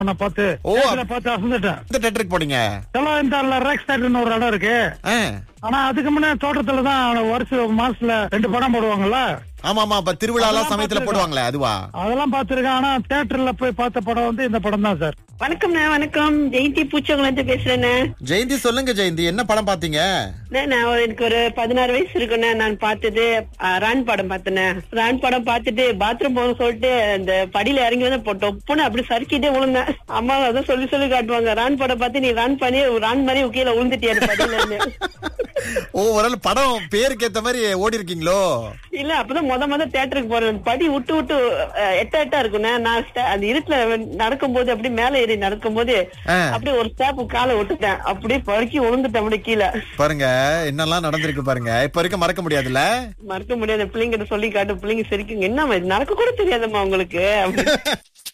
உன்னை பார்த்து ஓ. theatre பார்த்து அசந்துட்டேன் இந்த தேட்டருக்கு போனீங்க செலவு இந்த ரேக்ஸ் தேட்டர்னு ஒரு இடம் இருக்கு ஆ. ஆனா அதுக்கு முன்னே தோட்டத்துல தான் வருஷம் மாசத்துல ரெண்டு படம் போடுவாங்கல்ல ஆமா ஆமா இப்ப திருவிழா எல்லாம் அதெல்லாம் சமயத்துல பார்த்திருக்கேன். போடுவாங்களே அதுவா அதெல்லாம் பார்த்திருக்கேன் ஆனா தியேட்டர்ல போய் பார்த்த படம் வந்து இந்த படம் தான் சார் வணக்கம்ண்ணே வணக்கம் ஜெயந்தி பூச்சவங்கள பேசுறேண்ணே ஜெயந்தி சொல்லுங்க ஜெயந்தி என்ன படம் பாத்தீங்க அண்ணே, நான் ஒரு- எனக்கு ஒரு பதினாறு வயசு இருக்குண்ணே நான் பார்த்தது ஆ, ரான் படம் பார்த்தேனே ரான் படம் பார்த்துட்டு பாத்ரூம் போகணும் சொல்லிட்டு அந்த படியில இறங்கி வந்து பொ- டொப்புன்னு அப்படி சறுக்கிட்டே விழுந்தேன் அம்மா அதான் சொல்லி சொல்லி காட்டுவாங்க ரான் படம் பார்த்து நீ ரான் பண்ணி ரான் மாதிரி கீழே விழுந்துட்டியா படியில இருந்து ஓ ஒரு ஆள் படம் பேருக்கு ஏத்த மாதிரி ஓடி இருக்கீங்களோ இல்ல அப்பதான் முத முத தியேட்டருக்கு போறேன் படி விட்டு விட்டு அஹ், எட்ட எட்டா இருக்குண்ணே நான் ஸ்ட- அந்த இருட்டுல நடக்கும்போது அப்படியே மேல ஏறி நடக்கும்போது ஆ. அப்படியே ஒரு ஸ்டேப் காலை விட்டுட்டேன் அப்படியே பறக்கி விழுந்துட்டேன் அப்படியே கீழே பாருங்க என்னெல்லாம் நடந்திருக்கு பாருங்க இப்ப வரைக்கும் மறக்க முடியாதுல்ல மறக்க முடியாத பிள்ளைங்கிட்ட சொல்லி காட்டு பிள்ளைங்க சிரிக்குங்க என்ன நடக்க கூட தெரியாதம்மா உங்களுக்கு அப்படி